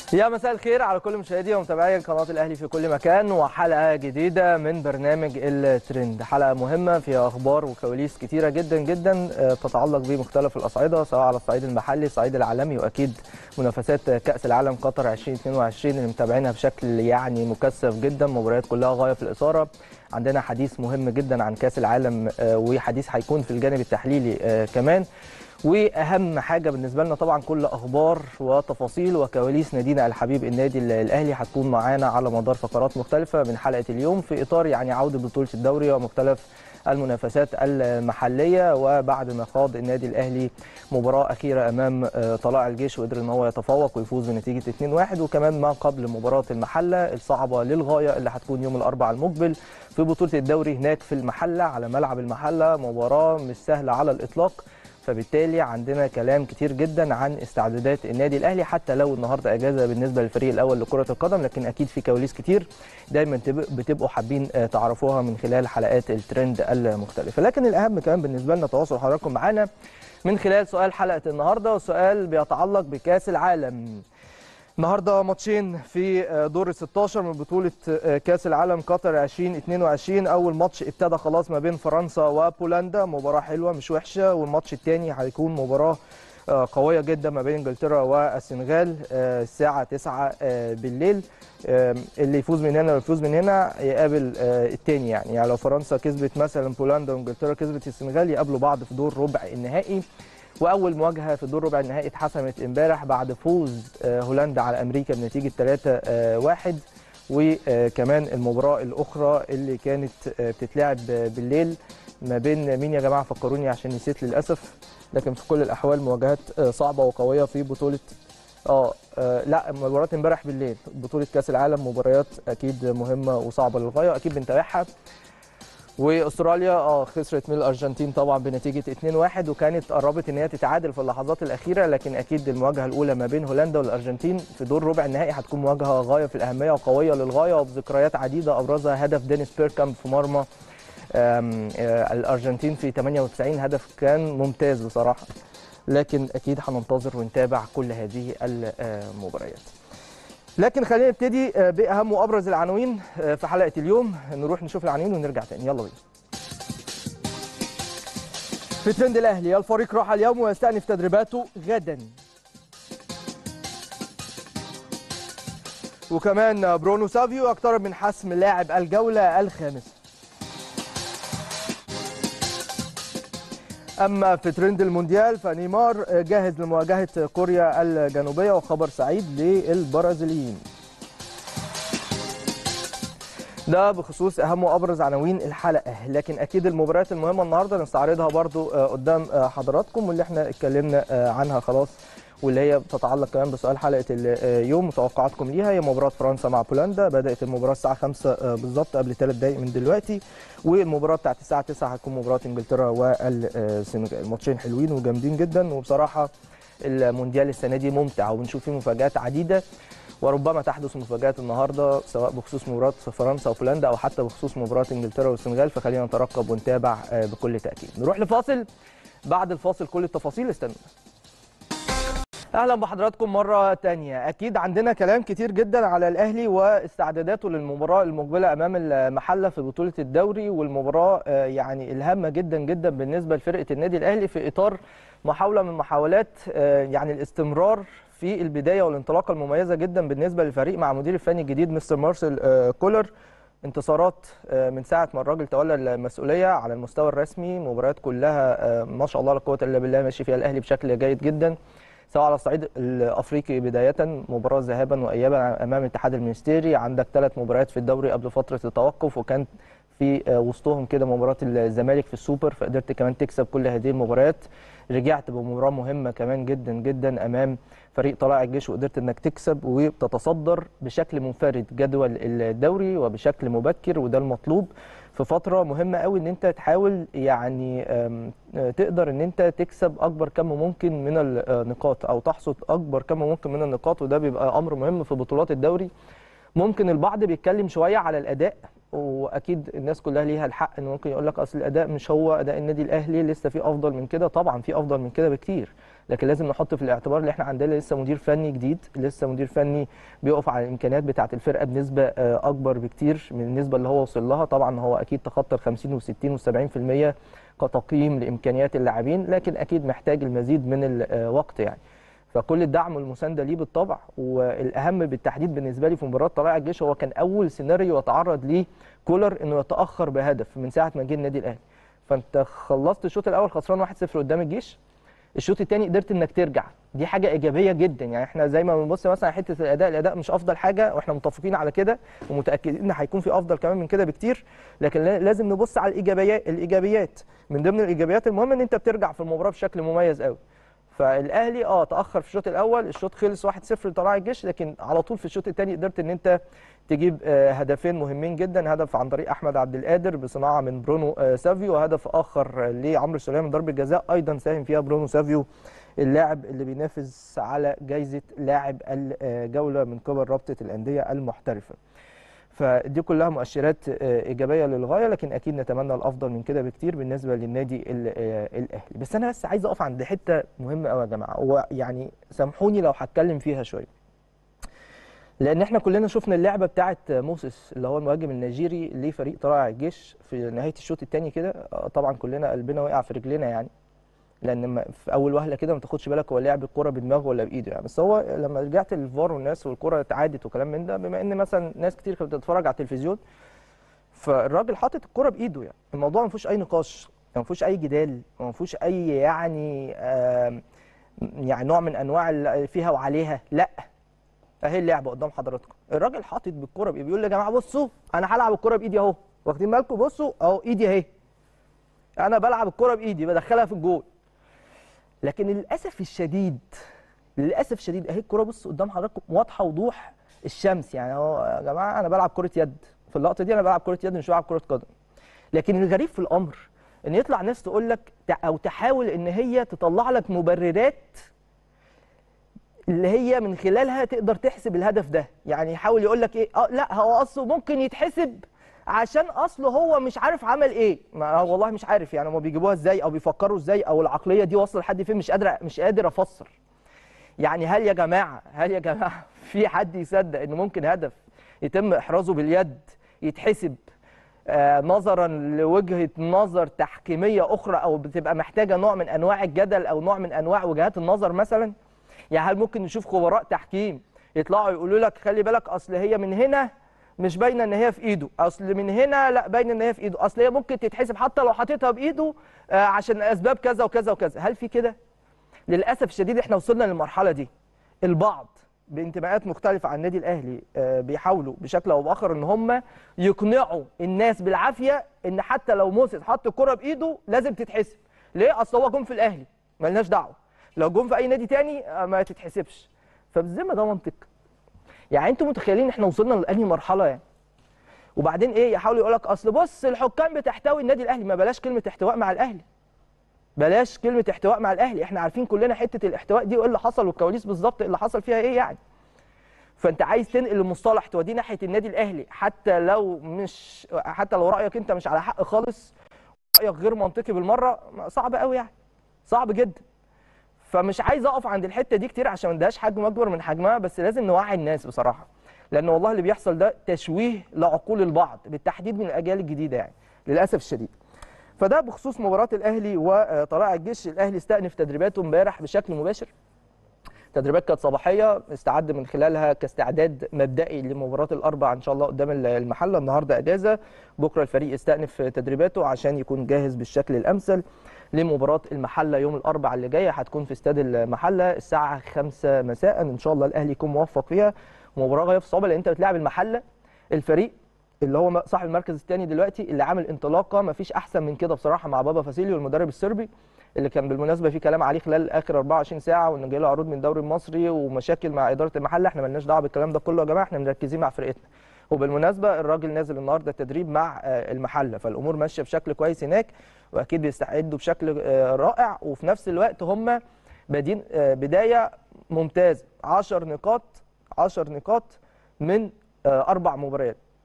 يا مساء الخير على كل مشاهدي ومتابعي قناة الأهلي في كل مكان وحلقة جديدة من برنامج الترند حلقة مهمة فيها أخبار وكواليس كتيرة جدا جدا تتعلق بمختلف الأصعدة سواء على الصعيد المحلي الصعيد العالمي وأكيد منافسات كأس العالم قطر 2022 اللي متابعينها بشكل يعني مكثف جدا مباريات كلها غاية في الإثارة عندنا حديث مهم جدا عن كأس العالم وحديث هيكون في الجانب التحليلي كمان واهم حاجه بالنسبه لنا طبعا كل اخبار وتفاصيل وكواليس نادينا الحبيب النادي الاهلي هتكون معانا على مدار فقرات مختلفه من حلقه اليوم في اطار يعني عوده بطوله الدوري ومختلف المنافسات المحليه وبعد ما خاض النادي الاهلي مباراه اخيره امام طلائع الجيش وقدر ان هو يتفوق ويفوز بنتيجه 2-1 وكمان ما قبل مباراه المحله الصعبه للغايه اللي هتكون يوم الاربعاء المقبل في بطوله الدوري هناك في المحله على ملعب المحله مباراه مش سهله على الاطلاق فبالتالي عندنا كلام كتير جدا عن استعدادات النادي الاهلي حتى لو النهارده اجازه بالنسبه للفريق الاول لكره القدم لكن اكيد في كواليس كتير دايما بتبقوا حابين تعرفوها من خلال حلقات الترند المختلفه لكن الاهم كمان بالنسبه لنا تواصل حضراتكم معانا من خلال سؤال حلقه النهارده وسؤال بيتعلق بكاس العالم النهارده ماتشين في دور ال 16 من بطوله كاس العالم قطر 2022 اول ماتش ابتدى خلاص ما بين فرنسا وبولندا مباراه حلوه مش وحشه والماتش الثاني هيكون مباراه قويه جدا ما بين انجلترا والسنغال الساعه 9 بالليل اللي يفوز من هنا ويفوز من هنا يقابل الثاني يعني يعني لو فرنسا كسبت مثلا بولندا وانجلترا كسبت السنغال يقابلوا بعض في دور ربع النهائي واول مواجهه في دور ربع النهائي اتحسمت امبارح بعد فوز هولندا على امريكا بنتيجه 3-1 وكمان المباراه الاخرى اللي كانت بتتلعب بالليل ما بين مين يا جماعه فكروني عشان نسيت للاسف لكن في كل الاحوال مواجهات صعبه وقويه في بطوله اه لا مباراه امبارح بالليل بطوله كاس العالم مباريات اكيد مهمه وصعبه للغايه اكيد بنتابعها واستراليا اه خسرت من الارجنتين طبعا بنتيجه 2-1 وكانت قربت ان هي تتعادل في اللحظات الاخيره لكن اكيد المواجهه الاولى ما بين هولندا والارجنتين في دور ربع النهائي هتكون مواجهه غايه في الاهميه وقويه للغايه وبذكريات عديده ابرزها هدف دينيس بيركامب في مرمى الارجنتين في 98 هدف كان ممتاز بصراحه لكن اكيد هننتظر ونتابع كل هذه المباريات لكن خلينا نبتدي باهم وابرز العناوين في حلقه اليوم نروح نشوف العناوين ونرجع تاني يلا بينا في ترند الاهلي الفريق راح اليوم ويستأنف تدريباته غدا وكمان برونو سافيو يقترب من حسم لاعب الجوله الخامسه اما في ترند المونديال فنيمار جاهز لمواجهه كوريا الجنوبيه وخبر سعيد للبرازيليين ده بخصوص اهم وابرز عناوين الحلقه لكن اكيد المباريات المهمه النهارده نستعرضها برضو قدام حضراتكم واللي احنا اتكلمنا عنها خلاص واللي هي بتتعلق كمان بسؤال حلقه اليوم وتوقعاتكم ليها هي مباراه فرنسا مع بولندا بدات المباراه الساعه 5 بالظبط قبل 3 دقائق من دلوقتي والمباراه بتاعت الساعه 9 هتكون مباراه انجلترا والسنغال ماتشين حلوين وجامدين جدا وبصراحه المونديال السنه دي ممتع وبنشوف فيه مفاجات عديده وربما تحدث مفاجات النهارده سواء بخصوص مباراه فرنسا وبولندا او حتى بخصوص مباراه انجلترا والسنغال فخلينا نترقب ونتابع بكل تاكيد نروح لفاصل بعد الفاصل كل التفاصيل استنونا اهلا بحضراتكم مره تانية اكيد عندنا كلام كتير جدا على الاهلي واستعداداته للمباراه المقبله امام المحله في بطوله الدوري والمباراه يعني الهامه جدا جدا بالنسبه لفرقه النادي الاهلي في اطار محاوله من محاولات يعني الاستمرار في البدايه والانطلاقه المميزه جدا بالنسبه للفريق مع مدير الفني الجديد مستر مارسيل كولر انتصارات من ساعه ما الراجل تولى المسؤوليه على المستوى الرسمي مباريات كلها ما شاء الله لا قوه الا بالله ماشي فيها الاهلي بشكل جيد جدا سواء على الصعيد الافريقي بدايه مباراه ذهابا وايابا امام الاتحاد المنستيري عندك ثلاث مباريات في الدوري قبل فتره التوقف وكان في وسطهم كده مباراه الزمالك في السوبر فقدرت كمان تكسب كل هذه المباريات رجعت بمباراه مهمه كمان جدا جدا امام فريق طلائع الجيش وقدرت انك تكسب وتتصدر بشكل منفرد جدول الدوري وبشكل مبكر وده المطلوب في فتره مهمه قوي ان انت تحاول يعني تقدر ان انت تكسب اكبر كم ممكن من النقاط او تحصد اكبر كم ممكن من النقاط وده بيبقى امر مهم في بطولات الدوري ممكن البعض بيتكلم شويه على الاداء واكيد الناس كلها ليها الحق ان ممكن يقول لك اصل الاداء مش هو اداء النادي الاهلي لسه في افضل من كده طبعا في افضل من كده بكتير لكن لازم نحط في الاعتبار ان احنا عندنا لسه مدير فني جديد لسه مدير فني بيقف على الامكانيات بتاعه الفرقه بنسبه آه، اكبر بكتير من النسبه اللي هو وصل لها طبعا هو اكيد تخطى ال 50 و60 و70% كتقييم لامكانيات اللاعبين لكن اكيد محتاج المزيد من الوقت يعني فكل الدعم والمسانده ليه بالطبع والاهم بالتحديد بالنسبه لي في مباراه طلائع الجيش هو كان اول سيناريو يتعرض ليه كولر انه يتاخر بهدف من ساعه ما جه النادي الاهلي فانت خلصت الشوط الاول خسران 1-0 قدام الجيش الشوط الثاني قدرت انك ترجع دي حاجه ايجابيه جدا يعني احنا زي ما بنبص مثلا حته الاداء الاداء مش افضل حاجه واحنا متفقين على كده ومتاكدين ان هيكون في افضل كمان من كده بكتير لكن لا- لازم نبص على الايجابيات الايجابيات من ضمن الايجابيات المهم ان انت بترجع في المباراه بشكل مميز قوي فالاهلي اه تاخر في الشوط الاول الشوط خلص 1-0 لطلائع الجيش لكن على طول في الشوط الثاني قدرت ان انت تجيب آه، هدفين مهمين جدا هدف عن طريق احمد عبد القادر بصناعه من برونو آه، سافيو وهدف اخر آه، لعمرو سليمان من ضربه جزاء ايضا ساهم فيها برونو سافيو اللاعب اللي بينافس على جائزه لاعب الجوله من قبل رابطه الانديه المحترفه فدي كلها مؤشرات آه، ايجابيه للغايه لكن اكيد نتمنى الافضل من كده بكتير بالنسبه للنادي ال- آه، الاهلي بس انا بس عايز اقف عند حته مهمه قوي يا جماعه ويعني سامحوني لو هتكلم فيها شويه لان احنا كلنا شفنا اللعبه بتاعه موسيس اللي هو المهاجم النيجيري لفريق طلائع الجيش في نهايه الشوط الثاني كده آه، طبعا كلنا قلبنا وقع في رجلنا يعني لان ما- في اول وهله كده ما تاخدش بالك هو لعب الكره بدماغه ولا بايده يعني بس هو لما رجعت للفار والناس والكره اتعادت وكلام من ده بما ان مثلا ناس كتير كانت بتتفرج على التلفزيون فالراجل حاطط الكره بايده يعني الموضوع ما فيهوش اي نقاش ما فيهوش اي جدال ما فيهوش اي يعني آم، يعني نوع من انواع ال- فيها وعليها لا اهي اللعبه قدام حضراتكم الراجل حاطط بالكره بايده بيقول يا جماعه بصوا انا هلعب الكره بايدي اهو واخدين بالكم بصوا اهو ايدي اهي انا بلعب الكره بايدي بدخلها في الجول لكن للاسف الشديد للاسف الشديد اهي الكره بص قدام حضراتكم واضحه وضوح الشمس يعني اهو يا جماعه انا بلعب كره يد في اللقطه دي انا بلعب كره يد مش بلعب كره قدم لكن الغريب في الامر ان يطلع ناس تقول لك او تحاول ان هي تطلع لك مبررات اللي هي من خلالها تقدر تحسب الهدف ده يعني يحاول يقول لك ايه اه لا هو اصله ممكن يتحسب عشان اصله هو مش عارف عمل ايه ما هو والله مش عارف يعني هم بيجيبوها ازاي او بيفكروا ازاي او العقليه دي واصله لحد فين مش قادر مش قادر افسر يعني هل يا جماعه هل يا جماعه في حد يصدق ان ممكن هدف يتم احرازه باليد يتحسب آه، نظرا لوجهه نظر تحكيميه اخرى او بتبقى محتاجه نوع من انواع الجدل او نوع من انواع وجهات النظر مثلا يعني هل ممكن نشوف خبراء تحكيم يطلعوا يقولوا لك خلي بالك اصل هي من هنا مش باينه ان هي في ايده اصل من هنا لا باينه ان هي في ايده اصل هي ممكن تتحسب حتى لو حاططها بايده آه، عشان اسباب كذا وكذا وكذا هل في كده للاسف الشديد احنا وصلنا للمرحله دي البعض بانتماءات مختلفه عن النادي الاهلي آه، بيحاولوا بشكل او باخر ان هم يقنعوا الناس بالعافيه ان حتى لو موسيس حط الكره بايده لازم تتحسب ليه اصل هو جون في الاهلي ملناش دعوه لو جون في اي نادي تاني آه، ما تتحسبش فبالذمه ده منطق يعني انتوا متخيلين احنا وصلنا لانهي مرحله يعني وبعدين ايه يحاولوا يقول لك اصل بص الحكام بتحتوي النادي الاهلي ما بلاش كلمه احتواء مع الاهلي بلاش كلمه احتواء مع الاهلي احنا عارفين كلنا حته الاحتواء دي وايه اللي حصل والكواليس بالظبط اللي حصل فيها ايه يعني فانت عايز تنقل المصطلح توديه ناحيه النادي الاهلي حتى لو مش حتى لو رايك انت مش على حق خالص رايك غير منطقي بالمره صعب قوي يعني صعب جدا فمش عايز اقف عند الحته دي كتير عشان ما نديهاش حجم اكبر من حجمها بس لازم نوعي الناس بصراحه لان والله اللي بيحصل ده تشويه لعقول البعض بالتحديد من الاجيال الجديده يعني للاسف الشديد فده بخصوص مباراه الاهلي وطلائع الجيش الاهلي استأنف تدريباته امبارح بشكل مباشر تدريبات كانت صباحيه استعد من خلالها كاستعداد مبدئي لمباراه الاربع ان شاء الله قدام المحله النهارده اجازه بكره الفريق يستأنف تدريباته عشان يكون جاهز بالشكل الامثل لمباراه المحله يوم الاربع اللي جايه هتكون في استاد المحله الساعه 5 مساء ان شاء الله الاهلي يكون موفق فيها مباراه غايه في الصعوبه لان انت بتلاعب المحله الفريق اللي هو صاحب المركز الثاني دلوقتي اللي عامل انطلاقه ما فيش احسن من كده بصراحه مع بابا فاسيليو المدرب الصربي اللي كان بالمناسبه في كلام عليه خلال اخر 24 ساعه وان جاي له عروض من الدوري المصري ومشاكل مع اداره المحله احنا مالناش دعوه بالكلام ده كله يا جماعه احنا مركزين مع فرقتنا وبالمناسبه الراجل نازل النهارده تدريب مع آه، المحله فالامور ماشيه بشكل كويس هناك واكيد بيستعدوا بشكل آه، رائع وفي نفس الوقت هم بادين آه، بدايه ممتازه 10 نقاط 10 نقاط من آه، اربع مباريات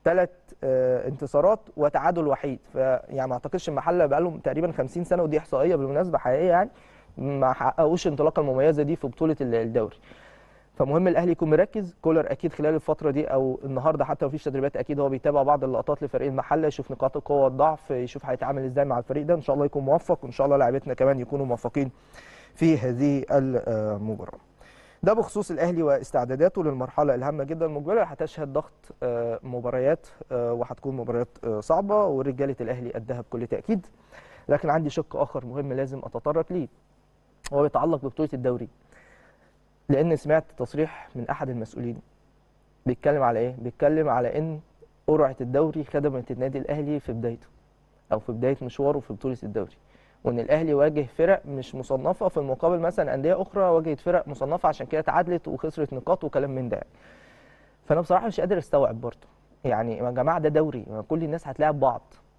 ثلاث انتصارات وتعادل وحيد فيعني ما اعتقدش المحله بقى لهم تقريبا 50 سنه ودي احصائيه بالمناسبه حقيقيه يعني ما حققوش الانطلاقه المميزه دي في بطوله الدوري فمهم الاهلي يكون مركز كولر اكيد خلال الفتره دي او النهارده حتى مفيش تدريبات اكيد هو بيتابع بعض اللقطات لفريق المحله يشوف نقاط القوه والضعف يشوف هيتعامل ازاي مع الفريق ده ان شاء الله يكون موفق وان شاء الله لاعبتنا كمان يكونوا موفقين في هذه المباراه ده بخصوص الاهلي واستعداداته للمرحله الهامه جدا المقبله هتشهد ضغط مباريات وهتكون مباريات صعبه ورجاله الاهلي قدها بكل تاكيد لكن عندي شق اخر مهم لازم اتطرق ليه هو بيتعلق ببطوله الدوري لان سمعت تصريح من احد المسؤولين بيتكلم على ايه بيتكلم على ان قرعه الدوري خدمت النادي الاهلي في بدايته او في بدايه مشواره في بطوله الدوري وان الاهلي واجه فرق مش مصنفه في المقابل مثلا انديه اخرى واجهت فرق مصنفه عشان كده تعادلت وخسرت نقاط وكلام من ده فانا بصراحه مش قادر استوعب برضه يعني يا جماعه ده دوري كل الناس هتلاعب بعض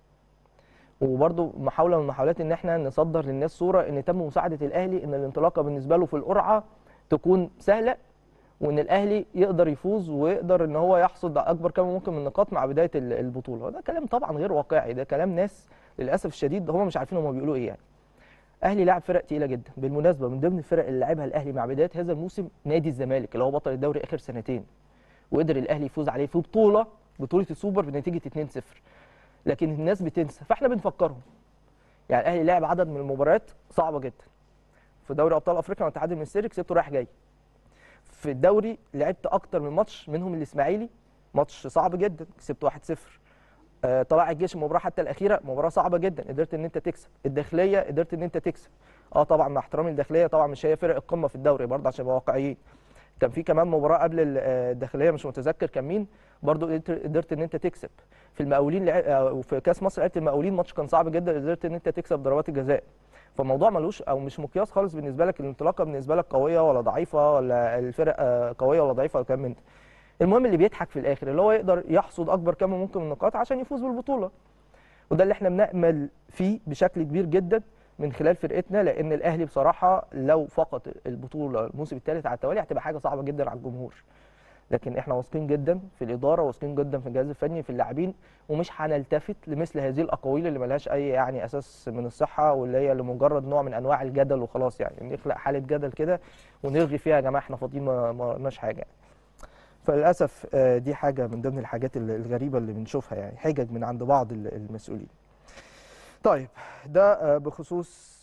وبرضه محاوله من المحاولات ان احنا نصدر للناس صوره ان تم مساعده الاهلي ان الانطلاقه بالنسبه له في القرعه تكون سهله وان الاهلي يقدر يفوز ويقدر ان هو يحصد اكبر كم ممكن من النقاط مع بدايه البطوله ده كلام طبعا غير واقعي ده كلام ناس للاسف الشديد هم مش عارفين هم بيقولوا ايه يعني اهلي لاعب فرق تقيله جدا بالمناسبه من ضمن الفرق اللي لعبها الاهلي مع بدايه هذا الموسم نادي الزمالك اللي هو بطل الدوري اخر سنتين وقدر الاهلي يفوز عليه في بطوله بطوله السوبر بنتيجه 2-0 لكن الناس بتنسى فاحنا بنفكرهم يعني الاهلي لعب عدد من المباريات صعبه جدا في دوري ابطال افريقيا متعادل من السيرك كسبته رايح جاي في الدوري لعبت اكتر من ماتش منهم الاسماعيلي ماتش صعب جدا كسبته 1-0 آه طلائع الجيش المباراه حتى الاخيره مباراه صعبه جدا قدرت ان انت تكسب الداخليه قدرت ان انت تكسب اه طبعا مع احترامي الداخليه طبعا مش هي فرق القمه في الدوري برضه عشان نبقى واقعيين كان في كمان مباراه قبل الداخليه مش متذكر كان مين برضه قدرت ان انت تكسب في المقاولين وفي كاس مصر لعبت المقاولين ماتش كان صعب جدا قدرت ان انت تكسب ضربات الجزاء فالموضوع ملوش او مش مقياس خالص بالنسبه لك الانطلاقه بالنسبه لك قويه ولا ضعيفه ولا الفرق قويه ولا ضعيفه ولا كلام من ده المهم اللي بيضحك في الاخر اللي هو يقدر يحصد اكبر كم ممكن من النقاط عشان يفوز بالبطوله وده اللي احنا بنامل فيه بشكل كبير جدا من خلال فرقتنا لان الاهلي بصراحه لو فقد البطوله الموسم الثالث على التوالي هتبقى حاجه صعبه جدا على الجمهور لكن احنا واثقين جدا في الاداره واثقين جدا في الجهاز الفني في اللاعبين ومش هنلتفت لمثل هذه الاقاويل اللي ملهاش اي يعني اساس من الصحه واللي هي لمجرد نوع من انواع الجدل وخلاص يعني نخلق حاله جدل كده ونرغي فيها يا جماعه احنا فاضيين ما قلناش حاجه يعني. فللاسف دي حاجه من ضمن الحاجات الغريبه اللي بنشوفها يعني حجج من عند بعض المسؤولين. طيب ده بخصوص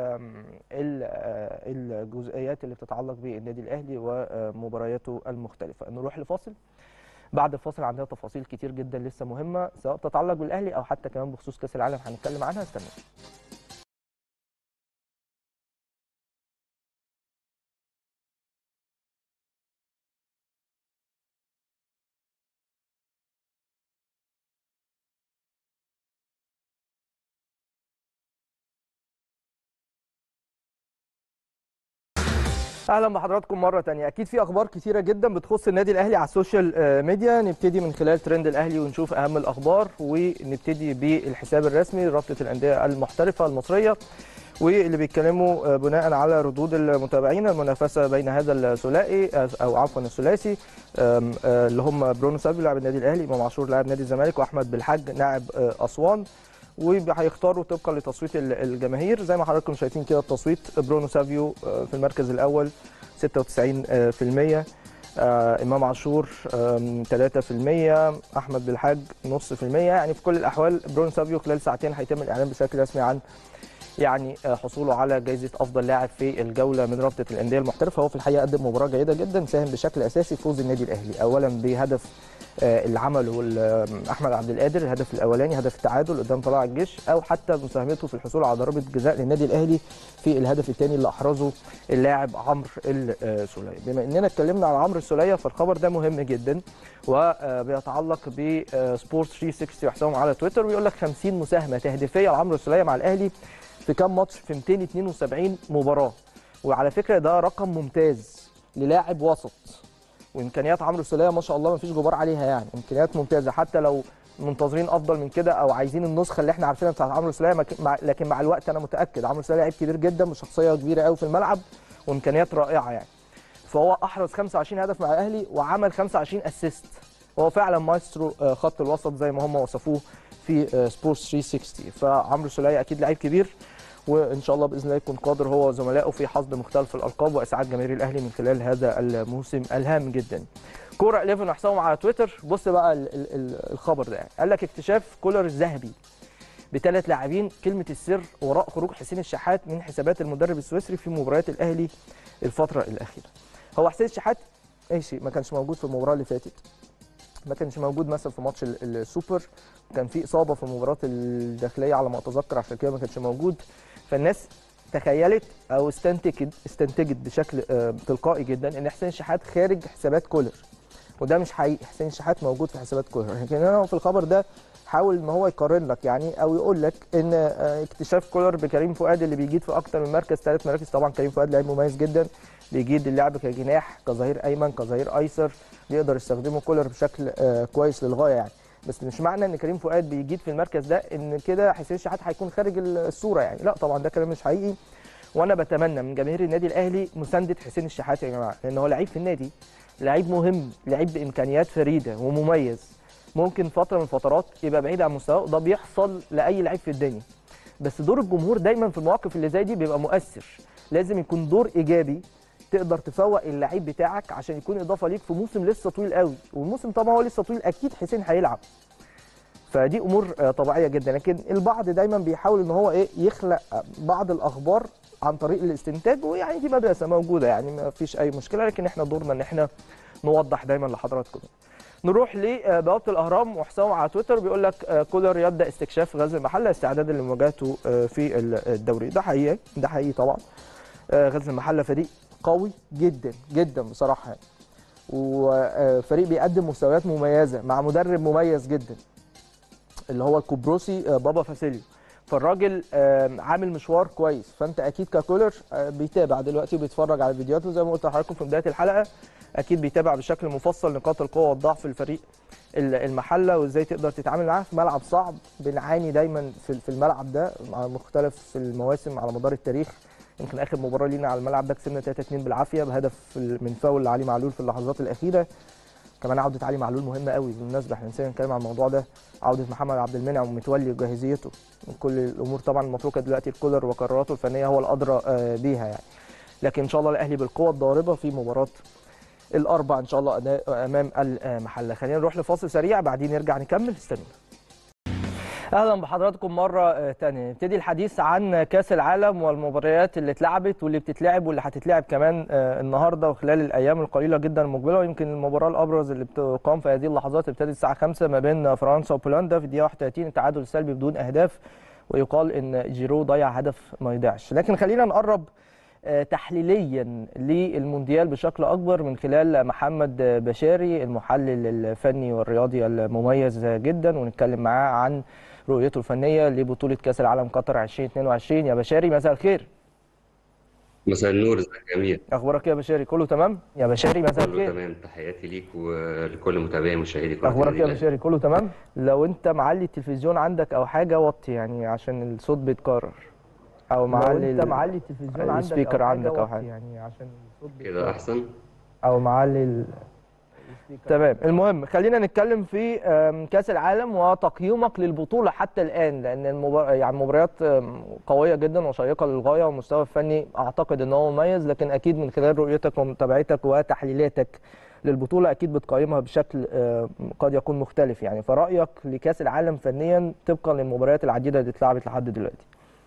الجزئيات اللي بتتعلق بالنادي الاهلي ومبارياته المختلفه نروح لفاصل بعد الفاصل عندنا تفاصيل كتير جدا لسه مهمه سواء تتعلق بالاهلي او حتى كمان بخصوص كاس العالم هنتكلم عنها استنى اهلا بحضراتكم مره تانية اكيد في اخبار كتيره جدا بتخص النادي الاهلي على السوشيال ميديا نبتدي من خلال ترند الاهلي ونشوف اهم الاخبار ونبتدي بالحساب الرسمي لرابطه الانديه المحترفه المصريه واللي بيتكلموا بناء على ردود المتابعين المنافسه بين هذا الثنائي او عفوا الثلاثي اللي هم برونو سافيو لاعب النادي الاهلي امام عاشور لاعب نادي الزمالك واحمد بالحاج لاعب اسوان وهيختاروا طبقا لتصويت الجماهير زي ما حضراتكم شايفين كده التصويت برونو سافيو في المركز الاول 96% امام عاشور 3% احمد بالحاج نص في المية يعني في كل الاحوال برونو سافيو خلال ساعتين هيتم الاعلان بشكل رسمي عن يعني حصوله على جائزه افضل لاعب في الجوله من رابطه الانديه المحترفه هو في الحقيقه قدم مباراه جيده جدا ساهم بشكل اساسي في فوز النادي الاهلي اولا بهدف اللي عمله احمد عبد القادر الهدف الاولاني هدف التعادل قدام طلائع الجيش او حتى مساهمته في الحصول على ضربه جزاء للنادي الاهلي في الهدف الثاني اللي احرزه اللاعب عمرو السوليه بما اننا اتكلمنا على عمرو السوليه فالخبر ده مهم جدا وبيتعلق بسبورتس 360 وحسابهم على تويتر ويقول لك 50 مساهمه تهديفيه لعمرو السوليه مع الاهلي في كام ماتش في 272 مباراه وعلى فكره ده رقم ممتاز للاعب وسط وامكانيات عمرو السوليه ما شاء الله ما فيش غبار عليها يعني امكانيات ممتازه حتى لو منتظرين افضل من كده او عايزين النسخه اللي احنا عارفينها بتاعت عمرو السوليه لكن مع الوقت انا متاكد عمرو السوليه لعيب كبير جدا وشخصيه كبيره قوي في الملعب وامكانيات رائعه يعني فهو احرز 25 هدف مع الاهلي وعمل 25 اسيست هو فعلا مايسترو آه، خط الوسط زي ما هم وصفوه في آه، سبورتس 360 فعمرو سوليه اكيد لعيب كبير وان شاء الله باذن الله يكون قادر هو وزملائه في حصد مختلف الالقاب واسعاد جماهير الاهلي من خلال هذا الموسم الهام جدا. كوره 11 وحسام على تويتر بص بقى ال- ال- ال- الخبر ده قال لك اكتشاف كولر الذهبي بثلاث لاعبين كلمه السر وراء خروج حسين الشحات من حسابات المدرب السويسري في مباريات الاهلي الفتره الاخيره. هو حسين الشحات ماشي ما كانش موجود في المباراه اللي فاتت ما كانش موجود مثلا في ماتش ال- السوبر كان في اصابه في المباراه الداخليه على ما اتذكر عشان كده ما كانش موجود فالناس تخيلت او استنتجت استنتجت بشكل آه، تلقائي جدا ان حسين الشحات خارج حسابات كولر وده مش حقيقي حسين الشحات موجود في حسابات كولر لكن انا في الخبر ده حاول ان هو يقارن لك يعني او يقول لك ان آه، اكتشاف كولر بكريم فؤاد اللي بيجيد في اكتر من مركز ثلاث مراكز طبعا كريم فؤاد لعيب مميز جدا بيجيد اللعب كجناح كظهير ايمن كظهير ايسر بيقدر يستخدمه كولر بشكل آه، كويس للغايه يعني بس مش معنى ان كريم فؤاد بيجيد في المركز ده ان كده حسين الشحات هيكون خارج الصوره يعني لا طبعا ده كلام مش حقيقي وانا بتمنى من جماهير النادي الاهلي مسانده حسين الشحات يا جماعه لان هو لعيب في النادي لعيب مهم لعيب بامكانيات فريده ومميز ممكن فتره من الفترات يبقى بعيد عن مستواه ده بيحصل لاي لعيب في الدنيا بس دور الجمهور دايما في المواقف اللي زي دي بيبقى مؤثر لازم يكون دور ايجابي تقدر تفوق اللعيب بتاعك عشان يكون اضافه ليك في موسم لسه طويل قوي والموسم طبعا هو لسه طويل اكيد حسين هيلعب فدي امور آه، طبيعيه جدا لكن البعض دايما بيحاول ان هو ايه يخلق بعض الاخبار عن طريق الاستنتاج ويعني دي مدرسه موجوده يعني ما فيش اي مشكله لكن احنا دورنا ان احنا نوضح دايما لحضراتكم نروح لبوابه الاهرام وحسام على تويتر بيقول لك آه، كولر يبدا استكشاف غزل المحله استعدادا لمواجهته آه، في الدوري ده حقيقي ده حقيقي طبعا آه، غزل المحله فريق قوي جدا جدا بصراحه يعني وفريق بيقدم مستويات مميزه مع مدرب مميز جدا اللي هو الكوبروسي آه، بابا فاسيليو فالراجل آه، عامل مشوار كويس فانت اكيد ككولر آه، بيتابع دلوقتي وبيتفرج على الفيديوهات وزي ما قلت لحضراتكم في بدايه الحلقه اكيد بيتابع بشكل مفصل نقاط القوه والضعف الفريق ال- المحله وازاي تقدر تتعامل معاه في ملعب صعب بنعاني دايما في في الملعب ده مع مختلف المواسم على مدار التاريخ يمكن اخر مباراه لينا على الملعب ده كسبنا 3 2 بالعافيه بهدف من فاول لعلي معلول في اللحظات الاخيره كمان عوده علي معلول مهمه قوي بالمناسبه احنا نسينا نتكلم عن الموضوع ده عوده محمد عبد المنعم ومتولي وجاهزيته وكل الامور طبعا المتروكه دلوقتي الكولر وقراراته الفنيه هو الادرى آه، بيها يعني لكن ان شاء الله الاهلي بالقوه الضاربه في مباراه الاربع ان شاء الله أدا- امام المحله خلينا نروح لفاصل سريع بعدين نرجع نكمل استنونا اهلا بحضراتكم مره آه، تانية نبتدي الحديث عن كاس العالم والمباريات اللي اتلعبت واللي بتتلعب واللي هتتلعب كمان آه، النهارده وخلال الايام القليله جدا المقبله ويمكن المباراه الابرز اللي بتقام في هذه اللحظات ابتدت الساعه 5 ما بين فرنسا وبولندا في الدقيقه 31 التعادل السلبي بدون اهداف ويقال ان جيرو ضيع هدف ما يضيعش لكن خلينا نقرب آه، تحليليا للمونديال بشكل اكبر من خلال محمد بشاري المحلل الفني والرياضي المميز جدا ونتكلم معاه عن رؤيته الفنيه لبطوله كاس العالم قطر 2022 يا بشاري مساء الخير مساء النور ازيك يا امير اخبارك إيه يا بشاري كله تمام يا بشاري مساء كله الخير تمام تحياتي ليك ولكل متابعي مشاهدي قناه اخبارك النادي إيه يا الاهلي بشاري كله تمام لو انت معلي التلفزيون عندك او حاجه وطي يعني عشان الصوت بيتكرر او معلي انت ال- معلي التلفزيون عندك السبيكر او عندك حاجه أو وطي حاجة. يعني عشان الصوت كده بيتكرر. احسن او معلي ال... تمام المهم خلينا نتكلم في آم، كاس العالم وتقييمك للبطوله حتى الان لان المبار... يعني مباريات آم، قويه جدا وشيقه للغايه والمستوى الفني اعتقد ان هو مميز لكن اكيد من خلال رؤيتك ومتابعتك وتحليلاتك للبطوله اكيد بتقيمها بشكل آم، قد يكون مختلف يعني فرايك لكاس العالم فنيا طبقا للمباريات العديده اللي اتلعبت لحد دلوقتي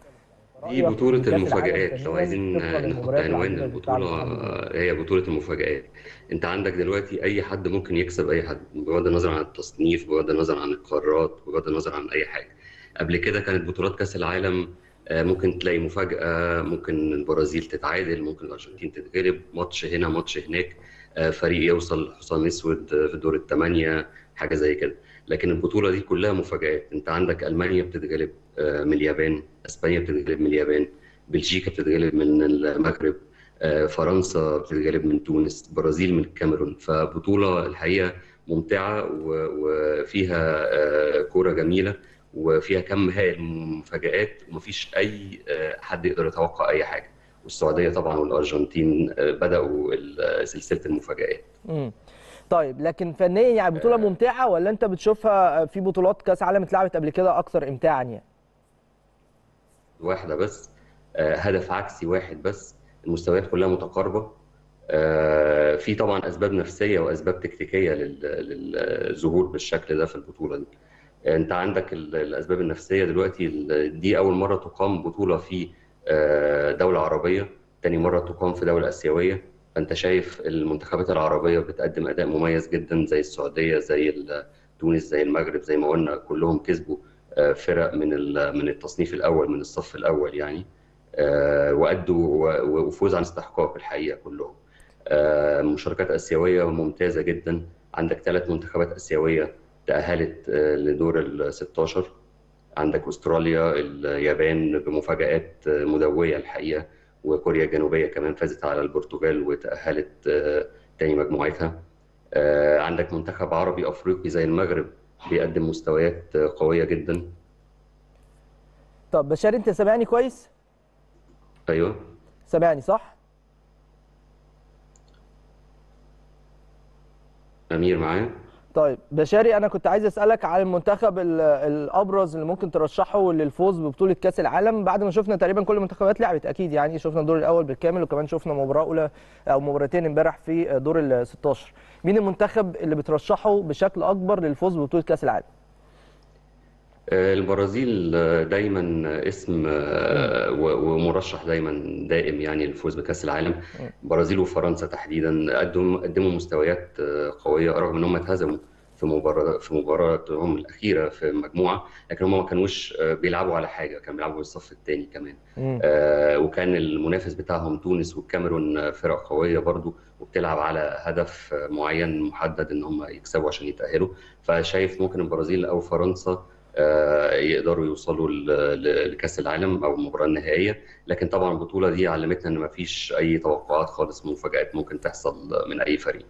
دي رأيك بطولة لكأس العالم المفاجآت لو فنياً عايزين طبقاً نحط للمباريات عنوان العديدة اللي اتلعبت البطولة لحد دلوقتي؟ هي بطولة المفاجآت انت عندك دلوقتي اي حد ممكن يكسب اي حد بغض النظر عن التصنيف بغض النظر عن القارات بغض النظر عن اي حاجة قبل كده كانت بطولات كأس العالم آه، ممكن تلاقي مفاجأة ممكن البرازيل تتعادل ممكن الأرجنتين تتغلب ماتش هنا ماتش هناك آه، فريق يوصل حصان اسود آه، في دور الثمانية حاجة زي كده لكن البطولة دي كلها مفاجآت انت عندك ألمانيا بتتغلب آه، من اليابان اسبانيا بتتغلب من اليابان بلجيكا بتتغلب من المغرب آه، فرنسا بتتغلب من تونس برازيل من الكاميرون فبطولة الحقيقة ممتعة و- وفيها آه، كورة جميلة وفيها كم هائل من المفاجآت ومفيش أي آه، حد يقدر يتوقع أي حاجة والسعودية طبعا والأرجنتين آه، بدأوا ال- سلسلة المفاجآت مم. طيب لكن فنيا يعني بطوله ممتعه ولا انت بتشوفها في بطولات كاس عالم اتلعبت قبل كده اكثر امتاعا يعني واحده بس آه، هدف عكسي واحد بس المستويات كلها متقاربه آه، في طبعا اسباب نفسيه واسباب تكتيكيه لل- للظهور بالشكل ده في البطوله دي انت عندك ال- الاسباب النفسيه دلوقتي ال- دي اول مره تقام بطوله في آه، دوله عربيه تاني مره تقام في دوله اسيويه فانت شايف المنتخبات العربيه بتقدم اداء مميز جدا زي السعوديه زي ال- تونس زي المغرب زي ما قلنا كلهم كسبوا آه، فرق من ال- من التصنيف الاول من الصف الاول يعني آه، وادوا و- وفوز عن استحقاق الحقيقه كلهم آه، مشاركات اسيويه ممتازه جدا عندك ثلاث منتخبات اسيويه تاهلت آه، لدور ال 16 عندك استراليا اليابان بمفاجآت آه، مدويه الحقيقه وكوريا الجنوبيه كمان فازت على البرتغال وتاهلت آه، تاني مجموعتها آه، عندك منتخب عربي افريقي زي المغرب بيقدم مستويات آه، قويه جدا طب بشار انت سامعني كويس ايوه سامعني صح امير معايا طيب بشاري انا كنت عايز اسالك على المنتخب ال- الابرز اللي ممكن ترشحه للفوز ببطوله كاس العالم بعد ما شفنا تقريبا كل المنتخبات لعبت اكيد يعني شفنا الدور الاول بالكامل وكمان شفنا مباراه اولى او مباراتين امبارح في دور ال 16 مين المنتخب اللي بترشحه بشكل اكبر للفوز ببطوله كاس العالم آه، البرازيل آه، دايما اسم آه، و- ومرشح دايما دائم يعني للفوز بكأس العالم البرازيل وفرنسا تحديدا قدموا قدموا مستويات آه، قوية رغم ان هم اتهزموا في مباراة في مباراتهم الأخيرة في المجموعة لكن هم ما كانوش آه، بيلعبوا على حاجة كانوا بيلعبوا بالصف الثاني كمان مم. آه، وكان المنافس بتاعهم تونس والكاميرون آه، فرق قوية برضو وبتلعب على هدف آه، معين محدد ان هم يكسبوا عشان يتأهلوا فشايف ممكن البرازيل او فرنسا آه، يقدروا يوصلوا ل- ل- لكأس العالم او المباراة النهائية لكن طبعا البطولة دي علمتنا ان مفيش اي توقعات خالص مفاجآت ممكن تحصل من اي فريق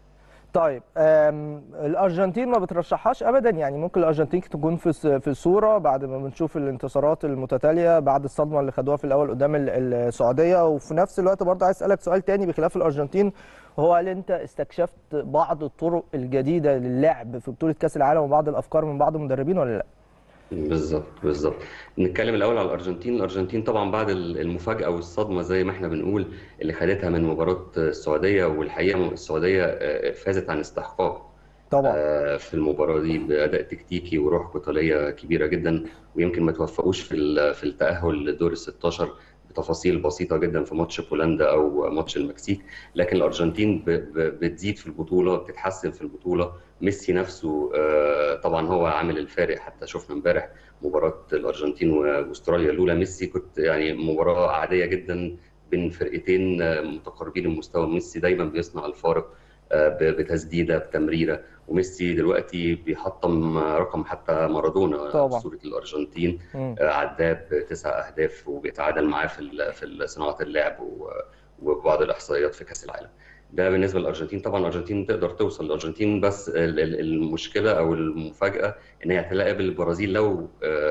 طيب أم، الارجنتين ما بترشحهاش ابدا يعني ممكن الارجنتين تكون في الس- في الصوره بعد ما بنشوف الانتصارات المتتاليه بعد الصدمه اللي خدوها في الاول قدام ال- السعوديه وفي نفس الوقت برضه عايز اسالك سؤال تاني بخلاف الارجنتين وهو هل انت استكشفت بعض الطرق الجديده للعب في بطوله كاس العالم وبعض الافكار من بعض المدربين ولا لا؟ بالظبط بالظبط نتكلم الاول على الارجنتين الارجنتين طبعا بعد المفاجاه والصدمه زي ما احنا بنقول اللي خدتها من مباراه السعوديه والحقيقه السعوديه آه، فازت عن استحقاق طبعا آه، في المباراه دي باداء تكتيكي وروح قتاليه كبيره جدا ويمكن ما توفقوش في ال- في التاهل لدور ال 16 بتفاصيل بسيطه جدا في ماتش بولندا او ماتش المكسيك لكن الارجنتين ب- ب- بتزيد في البطوله بتتحسن في البطوله ميسي نفسه آه، طبعا هو عامل الفارق حتى شفنا امبارح مباراه الارجنتين واستراليا لولا ميسي كنت يعني مباراه عاديه جدا بين فرقتين آه، متقاربين المستوى ميسي دايما بيصنع الفارق آه، ب- بتسديده بتمريره وميسي دلوقتي بيحطم رقم حتى مارادونا طبعا. اسطوره الارجنتين مم. آه، عداه بتسع اهداف وبيتعادل معاه في ال- في صناعه اللعب و- وبعض الاحصائيات في كاس العالم ده بالنسبه للارجنتين طبعا الارجنتين تقدر توصل الارجنتين بس ال- ال- المشكله او المفاجاه ان هي هتلاقي البرازيل لو آه،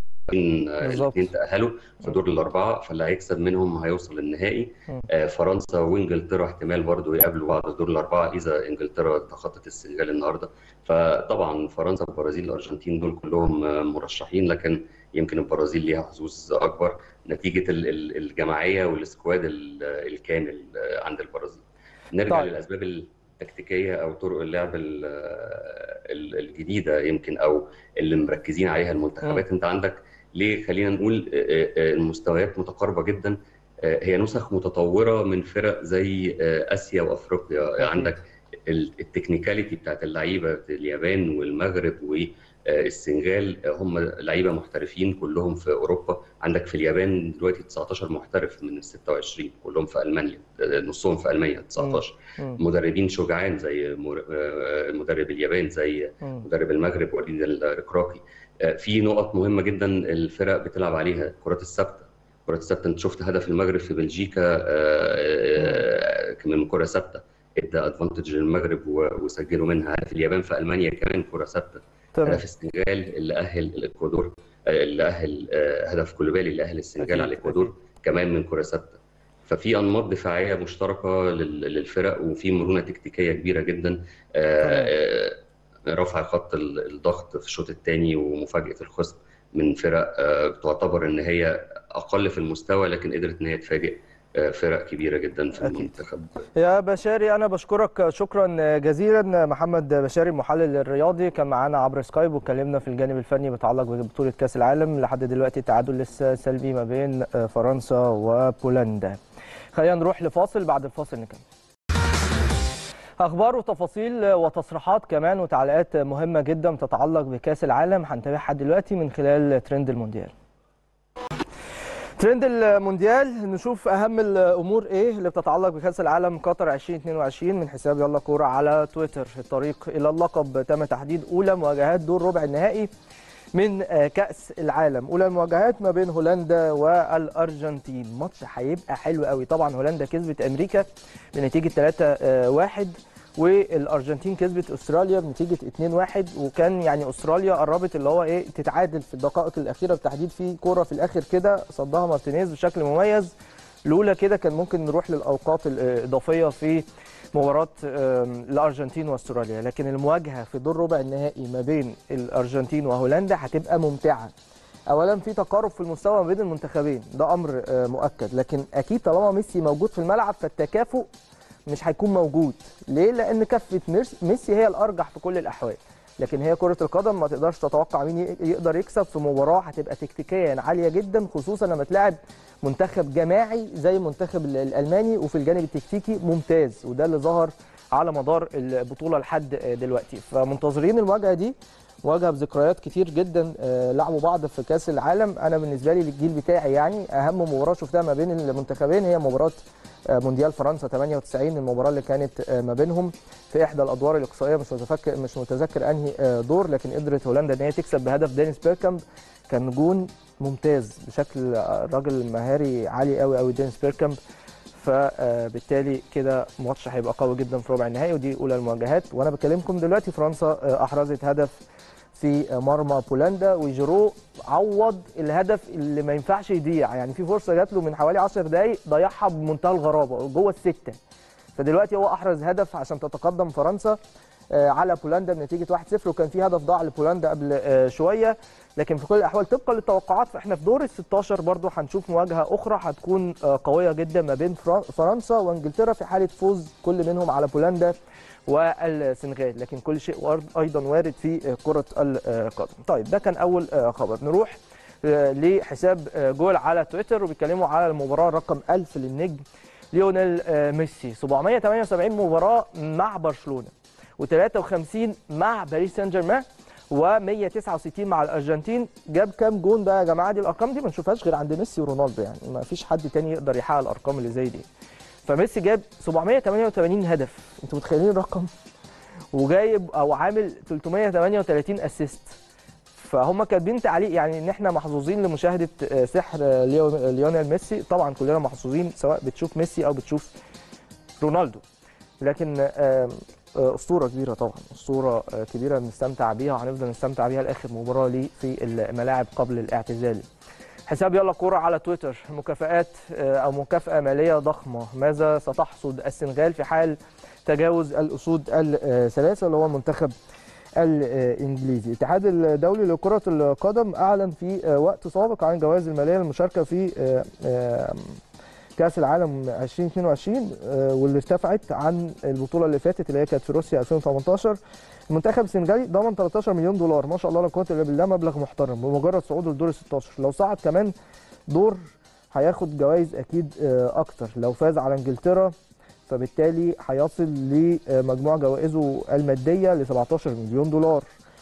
بالظبط. الاثنين تاهلوا في دور الاربعه فاللي هيكسب منهم هيوصل النهائي مم. آه، فرنسا وانجلترا احتمال برضو يقابلوا بعض في دور الاربعه اذا انجلترا تخطت السنغال النهارده فطبعا فرنسا والبرازيل الارجنتين دول كلهم آه، مرشحين لكن يمكن البرازيل ليها حظوظ اكبر نتيجه ال- ال- الجماعيه والسكواد ال- الكامل آه، عند البرازيل نرجع طيب. للاسباب التكتيكيه او طرق اللعب ال- ال- الجديده يمكن او اللي مركزين عليها المنتخبات انت عندك ليه خلينا نقول آه، آه، المستويات متقاربه جدا آه، هي نسخ متطوره من فرق زي آه، اسيا وافريقيا أكيد. عندك ال- التكنيكاليتي بتاعت اللعيبه اليابان والمغرب والسنغال هم لعيبه محترفين كلهم في اوروبا عندك في اليابان دلوقتي 19 محترف من ال 26 كلهم في المانيا آه، نصهم في المانيا 19 مم. مدربين شجعان زي مر- آه، مدرب اليابان زي مم. مدرب المغرب وليد الركراكي آه، في نقط مهمه جدا الفرق بتلعب عليها الكرات الثابته الكرات الثابته انت شفت هدف المغرب في بلجيكا آه، آه، كان من كره ثابته ادى ادفانتج للمغرب و- وسجلوا منها هدف اليابان في المانيا كمان كره ثابته تمام هدف السنغال اللي اهل الاكوادور آه، اللي اهل آه، هدف كولوبالي اللي اهل السنغال أكيد، على الاكوادور كمان من كره ثابته ففي انماط دفاعيه مشتركه لل- للفرق وفي مرونه تكتيكيه كبيره جدا آه، آه، رفع خط ال- الضغط في الشوط الثاني ومفاجاه الخصم من فرق آه، تعتبر ان هي اقل في المستوى لكن قدرت ان هي تفاجئ آه، فرق كبيره جدا في أكيد. المنتخب يا بشاري انا بشكرك شكرا جزيلا محمد بشاري المحلل الرياضي كان معانا عبر سكايب واتكلمنا في الجانب الفني متعلق ببطوله كاس العالم لحد دلوقتي التعادل لسه سلبي ما بين فرنسا وبولندا خلينا نروح لفاصل بعد الفاصل نكمل اخبار وتفاصيل وتصريحات كمان وتعليقات مهمه جدا تتعلق بكاس العالم هنتابعها دلوقتي من خلال ترند المونديال ترند المونديال نشوف اهم الامور ايه اللي بتتعلق بكاس العالم قطر 2022 من حساب يلا كوره على تويتر الطريق الى اللقب تم تحديد اولى مواجهات دور ربع النهائي من كاس العالم اولى المواجهات ما بين هولندا والارجنتين ماتش هيبقى حلو قوي طبعا هولندا كسبت امريكا بنتيجه 3-1 والارجنتين كسبت استراليا بنتيجه 2-1 وكان يعني استراليا قربت اللي هو ايه تتعادل في الدقائق الاخيره بالتحديد في كوره في الاخر كده صدها مارتينيز بشكل مميز لولا كده كان ممكن نروح للاوقات الاضافيه في مباراه آم، الارجنتين واستراليا لكن المواجهه في دور ربع النهائي ما بين الارجنتين وهولندا هتبقى ممتعه اولا في تقارب في المستوى ما بين المنتخبين ده امر آه، مؤكد لكن اكيد طالما ميسي موجود في الملعب فالتكافؤ مش هيكون موجود ليه لان كفه ميس- ميسي هي الارجح في كل الاحوال لكن هي كره القدم ما تقدرش تتوقع مين ي- يقدر يكسب في مباراه هتبقى تكتيكيا عاليه جدا خصوصا لما تلعب منتخب جماعي زي المنتخب ال- الالماني وفي الجانب التكتيكي ممتاز وده اللي ظهر على مدار البطوله لحد آه، دلوقتي فمنتظرين المواجهه دي مواجهه بذكريات كتير جدا آه، لعبوا بعض في كاس العالم انا بالنسبه لي للجيل بتاعي يعني اهم مباراه شفتها ما بين المنتخبين هي مباراه آه، مونديال فرنسا 98 المباراه اللي كانت آه، ما بينهم في احدى الادوار الاقصائيه مش متفكر مش متذكر انهي آه، دور لكن قدرت هولندا ان هي تكسب بهدف دينيس بيركامب كان جون ممتاز بشكل آه، راجل مهاري عالي قوي قوي دينيس بيركامب فبالتالي كده ماتش هيبقى قوي جدا في ربع النهائي ودي اولى المواجهات وانا بكلمكم دلوقتي فرنسا آه، احرزت هدف في مرمى بولندا وجيرو عوض الهدف اللي ما ينفعش يضيع يعني في فرصه جات له من حوالي 10 دقائق ضيعها بمنتهى الغرابه جوه السته فدلوقتي هو احرز هدف عشان تتقدم فرنسا آه، على بولندا بنتيجه 1-0 وكان في هدف ضاع لبولندا قبل آه، شويه لكن في كل الاحوال طبقا للتوقعات فاحنا في دور ال 16 برضو هنشوف مواجهه اخرى هتكون آه، قويه جدا ما بين فرا- فرنسا وانجلترا في حاله فوز كل منهم على بولندا والسنغال لكن كل شيء وارد- ايضا وارد في آه، كره القدم طيب ده كان اول آه، خبر نروح آه، لحساب آه، جول على تويتر وبيتكلموا على المباراه رقم 1000 للنجم ليونيل آه، ميسي 778 مباراه مع برشلونه و53 مع باريس سان جيرمان و169 مع الارجنتين جاب كام جون بقى يا جماعه دي الارقام دي ما نشوفهاش غير عند ميسي ورونالدو يعني ما فيش حد تاني يقدر يحقق الارقام اللي زي دي فميسي جاب 788 هدف انتوا متخيلين الرقم وجايب او عامل 338 اسيست فهم كاتبين تعليق يعني ان احنا محظوظين لمشاهده آه، سحر آه، ليو- ليونيل ميسي طبعا كلنا محظوظين سواء بتشوف ميسي او بتشوف رونالدو لكن آه، آه، اسطوره كبيره طبعا اسطوره آه، كبيره نستمتع بيها وهنفضل نستمتع بيها لاخر مباراه ليه في الملاعب قبل الاعتزال حساب يلا كوره على تويتر مكافآت آه، او مكافاه ماليه ضخمه ماذا ستحصد السنغال في حال تجاوز الاسود الثلاثه اللي هو المنتخب الانجليزي الاتحاد الدولي لكره القدم اعلن في آه، وقت سابق عن جوائز الماليه للمشاركه في آه، آه، كاس العالم 2022 آه، واللي ارتفعت عن البطوله اللي فاتت اللي هي كانت في روسيا 2018 المنتخب السنغالي ضمن 13 مليون دولار ما شاء الله لا قوه الا بالله مبلغ محترم بمجرد صعوده لدور ال 16 لو صعد كمان دور هياخد جوائز اكيد آه، اكتر لو فاز على انجلترا فبالتالي هيصل لمجموع جوائزه الماديه ل 17 مليون دولار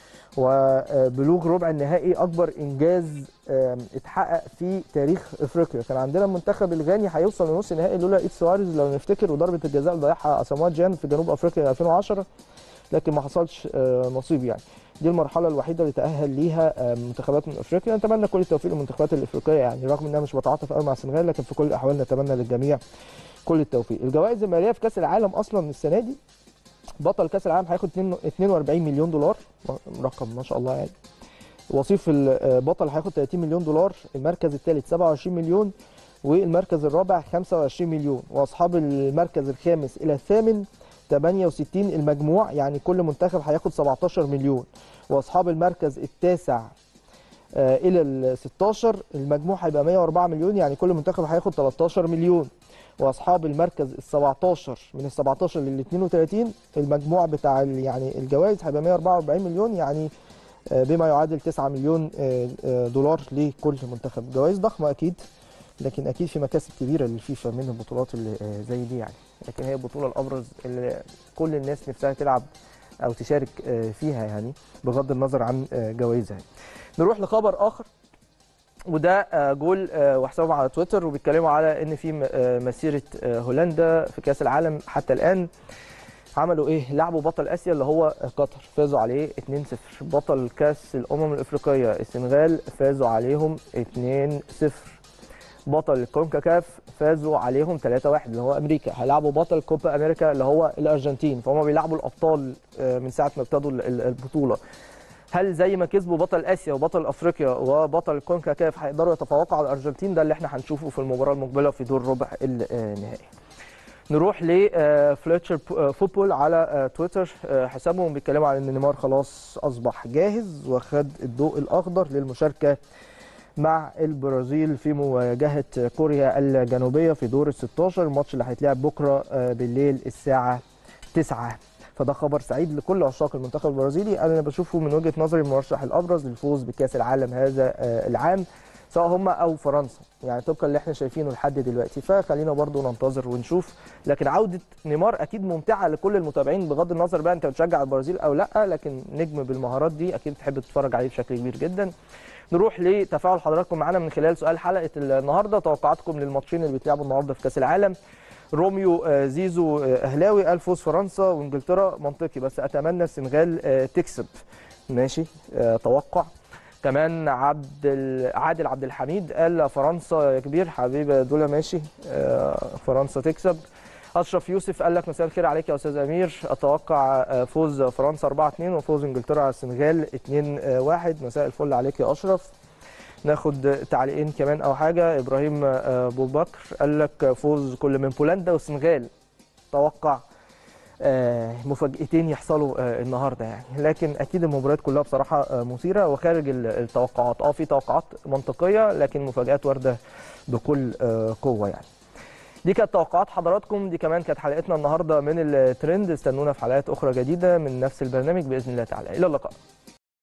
وبلوغ ربع النهائي اكبر انجاز آم، اتحقق في تاريخ افريقيا كان عندنا المنتخب الغاني هيوصل لنص النهائي لولا ايد سواريز لو نفتكر وضربه الجزاء اللي ضيعها اساموات جان في جنوب افريقيا 2010 لكن ما حصلش آه، نصيب يعني دي المرحله الوحيده اللي تاهل ليها آه، منتخبات من افريقيا نتمنى كل التوفيق للمنتخبات الافريقيه يعني رغم انها مش بتعاطف قوي مع السنغال لكن في كل الاحوال نتمنى للجميع كل التوفيق الجوائز الماليه في كاس العالم اصلا السنه دي بطل كاس العالم هياخد 42 مليون دولار رقم ما شاء الله يعني وصيف البطل هياخد 30 مليون دولار المركز الثالث 27 مليون والمركز الرابع 25 مليون واصحاب المركز الخامس الى الثامن 68 المجموع يعني كل منتخب هياخد 17 مليون واصحاب المركز التاسع آه، الى ال 16 المجموع هيبقى 104 مليون يعني كل منتخب هياخد 13 مليون واصحاب المركز ال 17 من ال 17 لل 32 المجموع بتاع ال- يعني الجوائز هيبقى 144 مليون يعني آه، بما يعادل 9 مليون آه، آه، دولار لكل منتخب جوائز ضخمه اكيد لكن اكيد في مكاسب كبيره للفيفا من البطولات اللي آه، زي دي يعني لكن هي البطوله الابرز اللي كل الناس نفسها تلعب او تشارك آه، فيها يعني بغض النظر عن آه، جوائزها يعني. نروح لخبر اخر وده آه، جول آه، وحسابهم على تويتر وبيتكلموا على ان في م- آه، مسيره آه، هولندا في كاس العالم حتى الان عملوا ايه؟ لعبوا بطل اسيا اللي هو قطر فازوا عليه 2-0 بطل كاس الامم الافريقيه السنغال فازوا عليهم 2-0 بطل الكونكاكاف فازوا عليهم 3-1 اللي هو امريكا هيلعبوا بطل كوبا امريكا اللي هو الارجنتين فهم بيلعبوا الابطال آه، من ساعه ما ابتدوا ال- ال- البطوله هل زي ما كسبوا بطل اسيا وبطل افريقيا وبطل الكونكاكاف هيقدروا يتفوقوا على الارجنتين ده اللي احنا هنشوفه في المباراه المقبله في دور ربع النهائي نروح لفليتشر فوتبول على آه، تويتر آه، حسابهم بيتكلموا على ان نيمار خلاص اصبح جاهز وخد الضوء الاخضر للمشاركه مع البرازيل في مواجهه كوريا الجنوبيه في دور ال 16 الماتش اللي هيتلعب بكره آه، بالليل الساعه 9 فده خبر سعيد لكل عشاق المنتخب البرازيلي انا بشوفه من وجهه نظري المرشح الابرز للفوز بكاس العالم هذا آه، العام سواء هم او فرنسا يعني طبقا اللي احنا شايفينه لحد دلوقتي فخلينا برضو ننتظر ونشوف لكن عوده نيمار اكيد ممتعه لكل المتابعين بغض النظر بقى انت بتشجع البرازيل او لا لكن نجم بالمهارات دي اكيد تحب تتفرج عليه بشكل كبير جدا نروح لتفاعل حضراتكم معانا من خلال سؤال حلقه النهارده توقعاتكم للماتشين اللي بيتلعبوا النهارده في كاس العالم روميو آه، زيزو آه، اهلاوي قال فوز فرنسا وانجلترا منطقي بس اتمنى السنغال آه، تكسب ماشي آه، توقع كمان عبد ال- عادل عبد الحميد قال فرنسا يا كبير حبيبي دول ماشي آه، فرنسا تكسب اشرف يوسف قال لك مساء الخير عليك يا استاذ امير اتوقع آه، فوز فرنسا 4 2 وفوز انجلترا على السنغال 2 1 مساء الفل عليك يا اشرف ناخد تعليقين كمان او حاجه ابراهيم آه، ابو بكر قال لك فوز كل من بولندا والسنغال توقع آه، مفاجاتين يحصلوا آه، النهارده يعني لكن اكيد المباريات كلها بصراحه آه، مثيره وخارج ال- التوقعات اه في توقعات منطقيه لكن مفاجات وارده بكل آه، قوه يعني دي كانت توقعات حضراتكم دي كمان كانت حلقتنا النهارده من الترند استنونا في حلقات اخرى جديده من نفس البرنامج باذن الله تعالى الى اللقاء